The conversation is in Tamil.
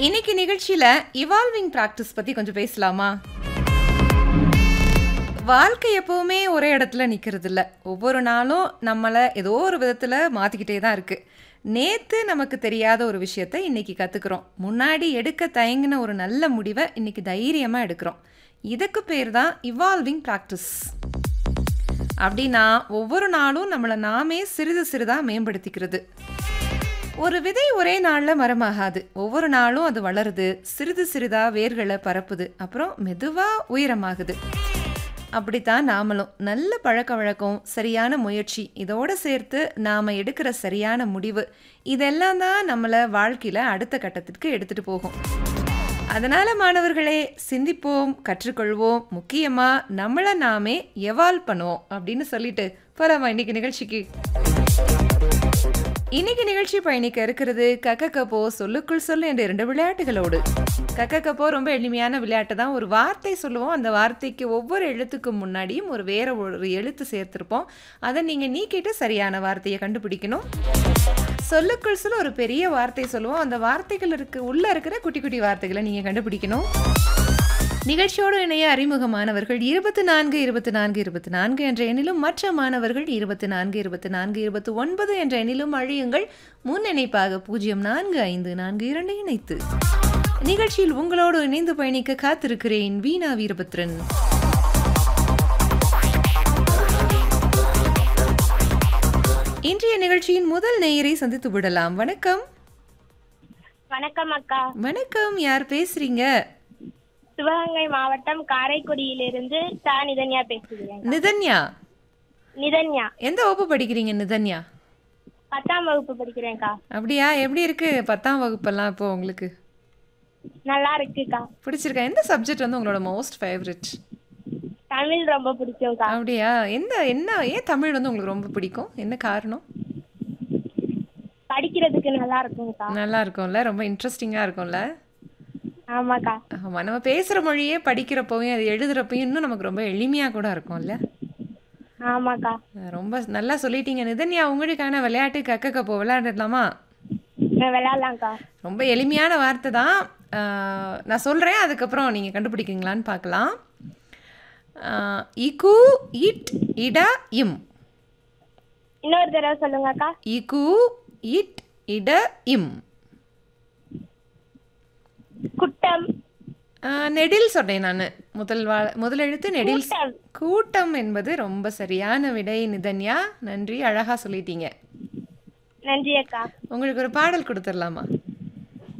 இன்னைக்கு நிகழ்ச்சியில இவால்விங் பிராக்டிஸ் பத்தி கொஞ்சம் பேசலாமா வாழ்க்கை எப்பவுமே ஒரே இடத்துல நிக்கிறது இல்ல ஒவ்வொரு நாளும் நம்மளை ஏதோ ஒரு விதத்துல மாத்திக்கிட்டே தான் இருக்கு நேத்து நமக்கு தெரியாத ஒரு விஷயத்த இன்னைக்கு கத்துக்கிறோம் முன்னாடி எடுக்க தயங்கின ஒரு நல்ல முடிவை இன்னைக்கு தைரியமா எடுக்கிறோம் இதுக்கு பேர் தான் இவால்விங் பிராக்டிஸ் அப்படின்னா ஒவ்வொரு நாளும் நம்மளை நாமே சிறிது சிறிதா மேம்படுத்திக்கிறது ஒரு விதை ஒரே நாளில் மரமாகாது ஒவ்வொரு நாளும் அது வளருது சிறிது சிறிதா வேர்களை பரப்புது அப்புறம் மெதுவாக உயரமாகுது அப்படித்தான் நாமளும் நல்ல பழக்க வழக்கம் சரியான முயற்சி இதோட சேர்த்து நாம் எடுக்கிற சரியான முடிவு இதெல்லாம் தான் நம்மளை வாழ்க்கையில் அடுத்த கட்டத்திற்கு எடுத்துகிட்டு போகும் அதனால் மாணவர்களே சிந்திப்போம் கற்றுக்கொள்வோம் முக்கியமாக நம்மளை நாமே எவால்வ் பண்ணுவோம் அப்படின்னு சொல்லிட்டு போலாமா இன்னைக்கு நிகழ்ச்சிக்கு இன்னைக்கு நிகழ்ச்சி பயணிக்க இருக்கிறது கக்க கப்போ சொல்லுக்குள் சொல்லு என்ற இரண்டு விளையாட்டுகளோடு கக்க கப்போ ரொம்ப எளிமையான விளையாட்டு தான் ஒரு வார்த்தை சொல்லுவோம் அந்த வார்த்தைக்கு ஒவ்வொரு எழுத்துக்கும் முன்னாடியும் ஒரு வேற ஒரு எழுத்து சேர்த்திருப்போம் அதை நீங்க நீக்கிட்டு சரியான வார்த்தையை கண்டுபிடிக்கணும் சொல்லுக்குள் சொல்ல ஒரு பெரிய வார்த்தை சொல்லுவோம் அந்த வார்த்தைகள் இருக்கு உள்ள இருக்கிற குட்டி குட்டி வார்த்தைகளை நீங்க கண்டுபிடிக்கணும் நிகழ்ச்சியோடு இணைய அறிமுகமானவர்கள் இருபத்தி நான்கு இருபத்தி நான்கு இருபத்தி நான்கு என்ற எண்ணிலும் மற்ற மாணவர்கள் இருபத்தி நான்கு இருபத்தி நான்கு இருபத்தி ஒன்பது என்ற எண்ணிலும் அழியுங்கள் முன்னிணைப்பாக பூஜ்ஜியம் நான்கு ஐந்து நான்கு இரண்டு இணைத்து நிகழ்ச்சியில் உங்களோடு இணைந்து பயணிக்க காத்திருக்கிறேன் வீணா வீரபத்ரன் இன்றைய நிகழ்ச்சியின் முதல் நேயரை சந்தித்து விடலாம் வணக்கம் வணக்கம் அக்கா வணக்கம் யார் பேசுறீங்க சிவகங்கை மாவட்டம் காரைக்குடியிலிருந்து சா நிதன்யா பேசுகிறேன் நிதன்யா நிதன்யா எந்த வகுப்பு படிக்கிறீங்க நிதன்யா பத்தாம் வகுப்பு படிக்கிறேன்க்கா அப்படியா எப்படி இருக்கு பத்தாம் வகுப்பெல்லாம் இப்போ உங்களுக்கு நல்லா இருக்குக்கா பிடிச்சிருக்கா எந்த சப்ஜெக்ட் வந்து உங்களோட மோஸ்ட் ஃபேவரட் தமிழ் ரொம்ப பிடிக்கும்க்கா அப்படியா எந்த என்ன ஏன் தமிழ் வந்து உங்களுக்கு ரொம்ப பிடிக்கும் என்ன காரணம் படிக்கிறதுக்கு நல்லா இருக்கும்க்கா நல்லா இருக்கும்ல ரொம்ப இன்ட்ரெஸ்டிங்காக இருக்கும்ல ஆமாக்கா ஆமாம் நம்ம பேசுகிற மொழியே படிக்கிறப்பவும் அது எழுதுறப்பையும் இன்னும் நமக்கு ரொம்ப எளிமையாக கூட இருக்கும்ல ஆமாக்கா ரொம்ப நல்லா சொல்லிட்டீங்க நிதன்யா உங்களுக்கான விளையாட்டு கக்க கப்போ விளையாடலாமா நான் விளையாடலாம்க்கா ரொம்ப எளிமையான வார்த்தை தான் ஆஹ், நான் சொல்கிறேன் அதுக்கப்புறம் நீங்கள் கண்டுபிடிக்கிறீங்களான்னு பார்க்கலாம் ஆஹ், இகு இட் இட இம் இன்னொரு தடவை சொல்லுங்கக்கா இகு இட் இட இம் குட்டம் ஆஹ், நெடில் சொன்னேன் நான் முதல் வா முதல் எழுத்து நெடில் கூட்டம். கூட்டம் என்பது ரொம்ப சரியான விடை நிதன்யா நன்றி அழகா சொல்லிட்டீங்க நன்றி அக்கா உங்களுக்கு ஒரு பாடல் கொடுத்துடலாமா